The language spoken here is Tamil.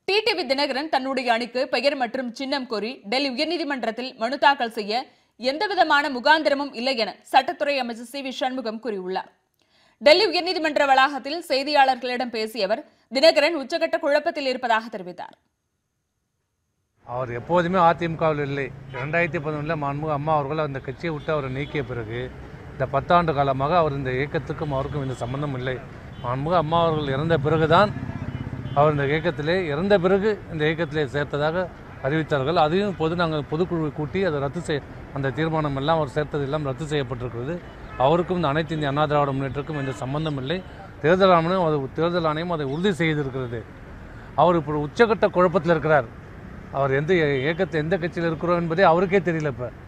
டிடிவி தினகரன் தன்னுடைய அணிக்கு பெயர் மற்றும் சின்னம் கோரி டெல்லி உயர்நீதிமன்றத்தில் மனு தாக்கல் செய்ய எந்தவிதமான முகாந்திரமும் இல்லை என சட்டத்துறை அமைச்சர் சி வி சண்முகம் கூறியுள்ளார் டெல்லி உயர்நீதிமன்ற வளாகத்தில் செய்தியாளர்களிடம் பேசிய அவர் தினகரன் உச்சகட்ட குழப்பத்தில் இருப்பதாக தெரிவித்தார் அவர் எப்போதுமே அதிமுகவில் இல்லை ரெண்டாயிரத்தி பதினொன்றில் மாண்புமிகு அம்மா அவர்கள் அந்த கட்சியை விட்டு அவரை நீக்கிய பிறகு இந்த பத்தாண்டு காலமாக அவர் இந்த இயக்கத்துக்கும் அவருக்கும் இந்த சம்பந்தம் இல்லை மாண்புமிகு அம்மா அவர்கள் இறந்த பிறகுதான் அவர் இந்த இயக்கத்திலே இறந்த பிறகு இந்த இயக்கத்திலே சேர்த்ததாக அறிவித்தார்கள் அதையும் பொது நாங்கள் பொதுக்குழு கூட்டி அதை ரத்து செய்ய அந்த தீர்மானம் எல்லாம் அவர் சேர்த்தது எல்லாம் ரத்து செய்யப்பட்டிருக்கிறது அவருக்கும் இந்த அனைத்து இந்திய அண்ணா திராவிட முன்னேற்றக்கும் எந்த சம்பந்தம் இல்லை தேர்தல் ஆணையம் அது தேர்தல் ஆணையம் அதை உறுதி செய்திருக்கிறது அவர் இப்போ உச்சக்கட்ட குழப்பத்தில் இருக்கிறார் அவர் எந்த இயக்கத்தை எந்த கட்சியில் இருக்கிறோம் என்பதே அவருக்கே தெரியல இப்போ